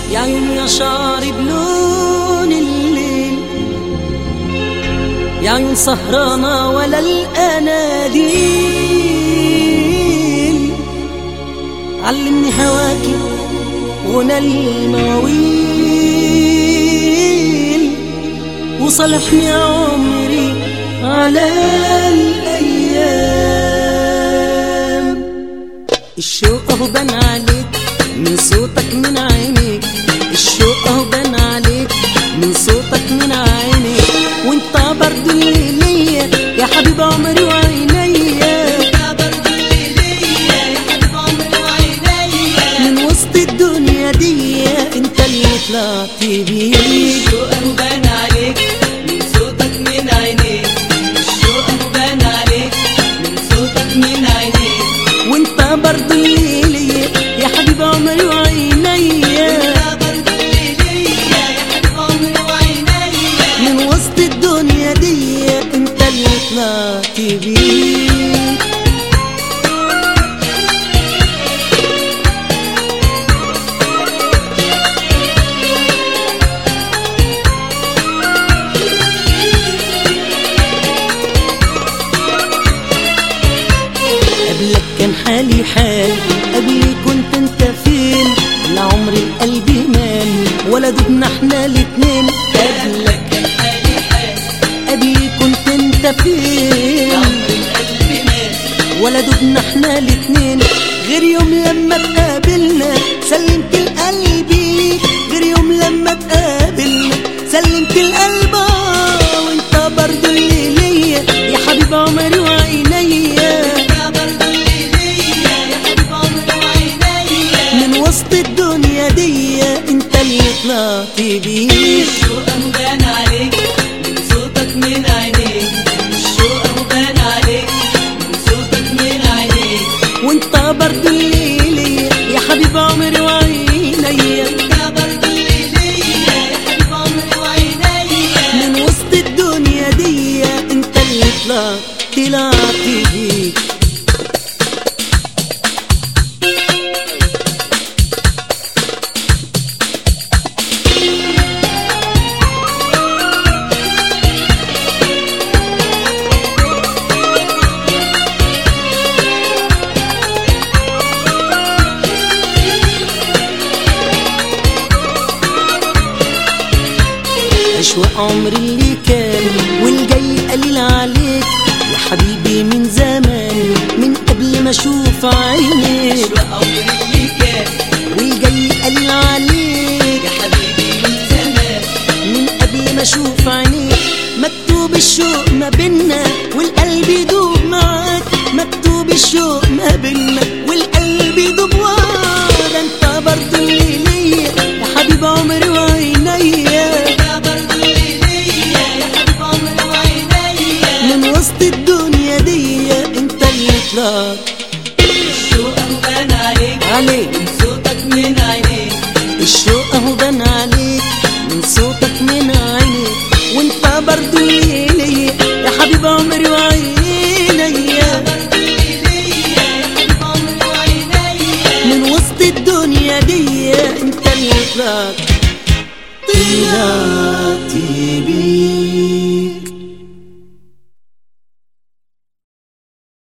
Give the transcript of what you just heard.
يا عيون يا شعر بلون الليل يا عيون سهرانة ولا الأناديل علمني هواكي غنى المواويل وصالحني عمري على الأيام الشوق أهو بان عليك من صوتك من عينيك الشوق أهو بان عليك من صوتك من عينيك وانت برضو اللي ليا يا حبيب عمري وعينيا من وسط الدنيا دي انت اللي طلعت بيه الشوق مبان عليك من صوتك من عينيك الشوق مبان عليك من صوتك من عينيك وانت برضو اللي ليا يا حبيب عمري وعينيا يا برضو اللي ليا يا حبيب عمري وعينيا من وسط الدنيا دي انت اللي طلعت بيه قبلك كان حالي حال قبلي كنت انت فين لعمر القلب مال ولا دبنا احنا الاتنين قبلك كان حالي حال قبلي كنت انت فين عمر القلب مات ولا دبنا احنا الاتنين غير يوم لما تقابلنا سلمت القلب ليك غير يوم لما تقابلنا سلمت القلب آه، وانت برضو اللي ليا يا حبيب عمري وعينيا يا برضو اللي ليا يا حبيب عمري وعينيا من وسط الدنيا دي انت اللي طلعت بيه الشوق مبان عليك من صوتك من عينيك الشوق مبان عليك من صوتك من عينيك وانت برضو اللي ليا يا حبيب عمري وعينيا يا برضو اللي ليا يا حبيب عمري وعينيا من وسط الدنيا دي انت اللي طلعت طلعت بيه أشواق عمري اللي كان والجاي قليل عليك يا حبيبي من زمان من قبل ما أشوف عينيك أشواق عمري اللي كان والجاي قليل عليك يا حبيبي من زمان من قبل ما أشوف عينيك مكتوب الشوق ما بينا والقلب يدوب معاك مكتوب الشوق ما بينا والقلب يدوب وراك ده انت برضو اللي ليا يا حبيب عمري وعينيا يا برضو اللي ليا يا حبيب عمري وعينيا من وسط الدنيا دي انت اللي طلعت الشوق مبان عليك عليك من صوتك من عينيك الشوق اهو بان عليك من صوتك من عينيك وانت برضو اللي ليا يا حبيب عمري وعينيا برضو اللي ليا يا حبيب عمري وعينيا من وسط الدنيا دي انت اللي طلعت طلعت بيه